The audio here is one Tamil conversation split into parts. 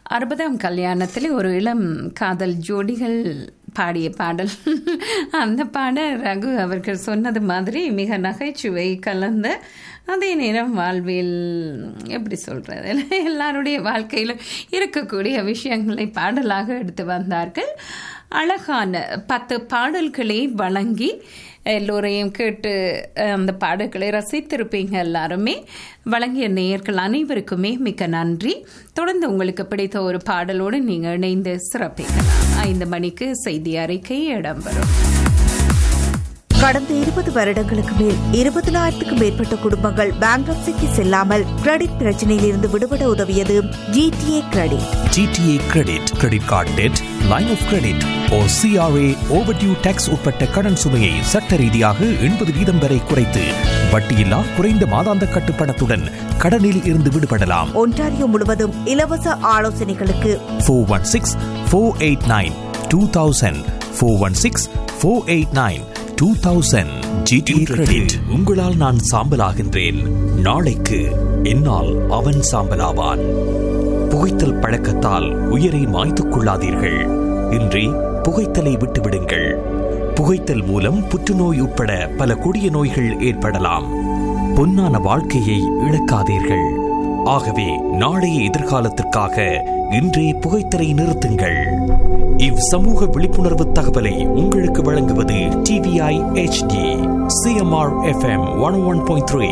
அறுபதாம் கல்யாணத்தில் ஒரு இளம் காதல் ஜோடிகள் பாடிய பாடல் அந்த பாடல் ரகு அவர்கள் சொன்னது மாதிரி மிக நகைச்சுவை கலந்த அதே நேரம் வாழ்வில் எப்படி சொல்கிறது எல்லாருடைய வாழ்க்கையிலும் இருக்கக்கூடிய விஷயங்களை பாடலாக எடுத்து வந்தார்கள் அழகான பத்து பாடல்களை வழங்கி எல்லோரையும் கேட்டு அந்த பாடல்களை ரசித்திருப்பீங்க எல்லாருமே வழங்கிய நேயர்கள் அனைவருக்குமே மிக்க நன்றி தொடர்ந்து உங்களுக்கு பிடித்த ஒரு பாடலோடு நீங்கள் இணைந்து சிறப்பிக்கலாம் ஐந்து மணிக்கு செய்தி அறிக்கை இடம்பெறும் கடந்த இருபது வருடங்களுக்கு மேல் இருபதினாயிரத்துக்கும் மேற்பட்ட குடும்பங்கள் பேங்க்ரப்சிக்கு செல்லாமல் கிரெடிட் பிரச்சனையில் இருந்து விடுபட உதவியது GTA credit GTA credit credit card debt line of credit ஓ சிஆர்ஏ ஓவர்டியூ டேக்ஸ் உட்பட்ட கடன் சுமையை சட்ட ரீதியாக எண்பது வீதம் வரை குறைத்து வட்டியில்லா குறைந்த மாதாந்த கட்டுப்பணத்துடன் கடனில் இருந்து விடுபடலாம் ஒன்டாரியோ முழுவதும் இலவச ஆலோசனைகளுக்கு four one six four eight nine two thousand four one six four eight nine two thousand GTA credit உங்களால் நான் சாம்பலாகின்றேன் நாளைக்கு என்னால் அவன் சாம்பலாவான் புகைத்தல் பழக்கத்தால் உயிரை மாய்த்துக் கொள்ளாதீர்கள் இன்றி புகைத்தலை விட்டுவிடுங்கள் புகைத்தல் மூலம் புற்றுநோய் உட்பட பல கொடிய நோய்கள் ஏற்படலாம் பொன்னான வாழ்க்கையை இழக்காதீர்கள் ஆகவே நாளைய எதிர்காலத்திற்காக இன்றே புகைத்தலை நிறுத்துங்கள் இவ் சமூக விழிப்புணர்வு தகவலை உங்களுக்கு வழங்குவது TVI HD CMR FM one one point three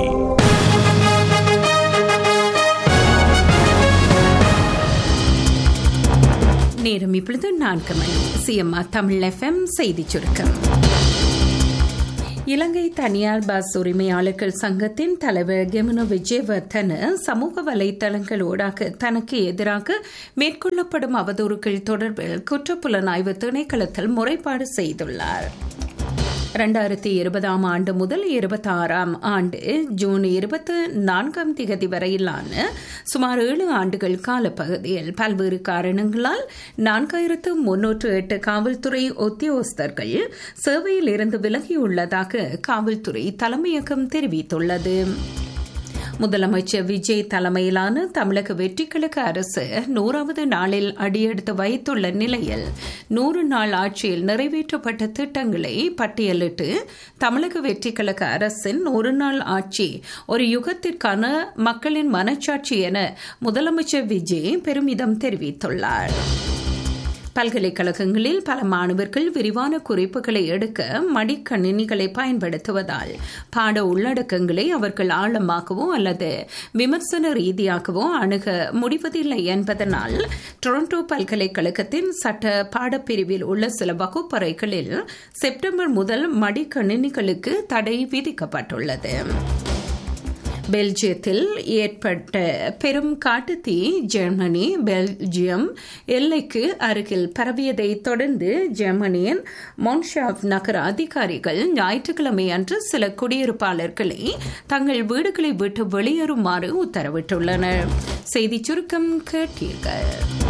நேரம் இப்பொழுது நான்கு மணி சிஎம்ஆர் தமிழ் எஃப்எம் செய்தி சுருக்கம் இலங்கை தனியார் பஸ் உரிமையாளர்கள் சங்கத்தின் தலைவர் கெமனோ விஜயவர்தன சமூக வலைதளங்கள் ஊடாக தனக்கு எதிராக மேற்கொள்ளப்படும் அவதூறுகள் தொடர்பில் குற்றப்புலனாய்வு திணைக்களத்தில் முறைப்பாடு செய்துள்ளார் இரண்டாயிரத்தி இருபதாம் ஆண்டு முதல் இருபத்தி ஆறாம் ஆண்டு ஜூன் இருபத்தி நான்காம் திகதி வரையிலான சுமார் ஏழு ஆண்டுகள் காலப்பகுதியில் பல்வேறு காரணங்களால் நான்காயிரத்து முன்னூற்று எட்டு காவல்துறை உத்தியோகஸ்தர்கள் சேவையில் இருந்து விலகியுள்ளதாக காவல்துறை தலைமையகம் தெரிவித்துள்ளது முதலமைச்சர் விஜய் தலைமையிலான தமிழக வெற்றிக்கிழக்கு அரசு நூறாவது நாளில் அடியெடுத்து வைத்துள்ள நிலையில் நூறு நாள் ஆட்சியில் நிறைவேற்றப்பட்ட திட்டங்களை பட்டியலிட்டு தமிழக வெற்றிக்கிழக்கு அரசின் நூறு நாள் ஆட்சி ஒரு யுகத்திற்கான மக்களின் மனச்சாட்சி என முதலமைச்சர் விஜய் பெருமிதம் தெரிவித்துள்ளார் பல்கலைக்கழகங்களில் பல மாணவர்கள் விரிவான குறிப்புகளை எடுக்க மடிக்கணினிகளை பயன்படுத்துவதால் பாட உள்ளடக்கங்களை அவர்கள் ஆழமாகவோ அல்லது விமர்சன ரீதியாகவோ அணுக முடிவதில்லை என்பதனால் டொரண்டோ பல்கலைக்கழகத்தின் சட்ட பாடப்பிரிவில் உள்ள சில வகுப்பறைகளில் செப்டம்பர் முதல் மடிக்கணினிகளுக்கு தடை விதிக்கப்பட்டுள்ளது பெல்ஜியத்தில் ஏற்பட்ட பெரும் காட்டுத்தீ ஜெர்மனி பெல்ஜியம் எல்லைக்கு அருகில் பரவியதை தொடர்ந்து ஜெர்மனியின் மொன்ஷாப் நகர அதிகாரிகள் ஞாயிற்றுக்கிழமை அன்று சில குடியிருப்பாளர்களை தங்கள் வீடுகளை விட்டு வெளியேறுமாறு உத்தரவிட்டுள்ளனர் செய்தி சுருக்கம் கேட்டீர்கள்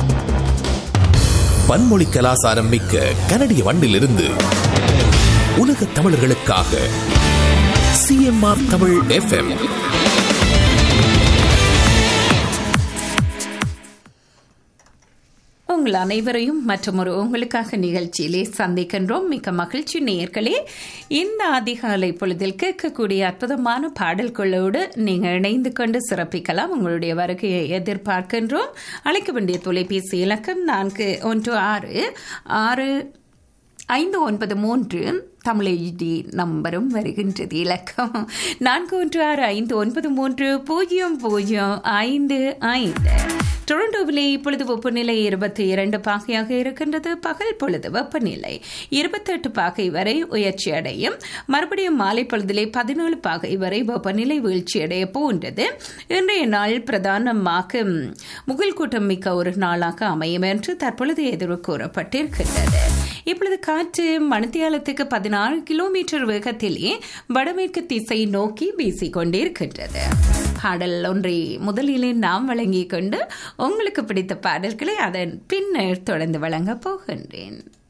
பன்மொழி கலாசாரம் மிக்க கனடிய மண்ணிலிருந்து உலக தமிழர்களுக்காக சிஎம்ஆர் தமிழ் எஃப்எம் உங்கள் அனைவரையும் மற்றும் ஒரு உங்களுக்காக நிகழ்ச்சியிலே சந்திக்கின்றோம் மிக்க மகிழ்ச்சி நேயர்களே இந்த அதிகாலை பொழுதில் கேட்கக்கூடிய அற்புதமான பாடல்களோடு நீங்கள் இணைந்து கொண்டு சிறப்பிக்கலாம் உங்களுடைய வருகையை எதிர்பார்க்கின்றோம் அழைக்க வேண்டிய தொலைபேசி இலக்கம் நான்கு ஒன்று ஆறு ஆறு ஐந்து ஒன்பது மூன்று தமிழ் நம்பரும் வருகின்றது இலக்கம் நான்கு ஒன்று ஆறு ஐந்து ஒன்பது மூன்று பூஜ்ஜியம் பூஜ்ஜியம் ஐந்து ஐந்து டொரண்டோவிலே இப்பொழுது வெப்பநிலை இருபத்தி இரண்டு பாகையாக இருக்கின்றது பகல் பொழுது வெப்பநிலை இருபத்தெட்டு பாகை வரை உயர்ச்சி அடையும் மறுபடியும் மாலை பொழுதிலே பதினேழு பாகை வரை வெப்பநிலை வீழ்ச்சி அடைய போன்றது இன்றைய நாள் பிரதானமாக முகல் கூட்டம் மிக்க ஒரு நாளாக அமையும் என்று தற்பொழுது எதிர்வு கூறப்பட்டிருக்கின்றது இப்பொழுது காற்று மணித்தியாலத்துக்கு பதினாறு கிலோமீட்டர் வேகத்திலே வடமேற்கு திசை நோக்கி வீசிக் கொண்டிருக்கின்றது பாடல் ஒன்றை முதலிலே நாம் வழங்கிக் கொண்டு உங்களுக்கு பிடித்த பாடல்களை அதன் பின்னர் தொடர்ந்து வழங்கப் போகின்றேன்